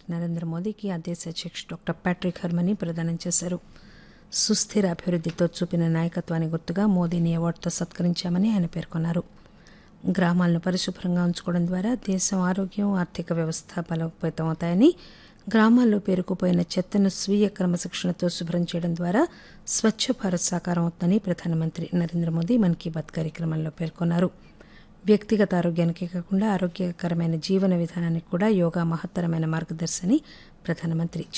నరేంద్ర మోదీకి ఆ దేశ అధ్యక్షుడు డాక్టర్ ప్యాట్రిక్ హర్మనీ ప్రదానం చేశారు సుస్థిర అభివృద్ధితో చూపిన నాయకత్వాన్ని గుర్తుగా మోదీని అవార్డుతో సత్కరించామని ఆయన పేర్కొన్నారు గ్రామాలను పరిశుభ్రంగా ఉంచుకోవడం ద్వారా దేశం ఆరోగ్యం ఆర్థిక వ్యవస్థ బలోపేతమవుతాయని గ్రామాల్లో పేరుకుపోయిన చెత్తను స్వీయ క్రమశిక్షణతో శుభ్రం చేయడం ద్వారా స్వచ్ఛ భారత్ సాకారం అవుతుందని ప్రధానమంత్రి నరేంద్ర మోదీ మన్ కీ బాత్ కార్యక్రమంలో పేర్కొన్నారు వ్యక్తిగత ఆరోగ్యానికే కాకుండా ఆరోగ్యకరమైన జీవన విధానానికి కూడా యోగా మహత్తరమైన మార్గదర్శని ప్రధానమంత్రి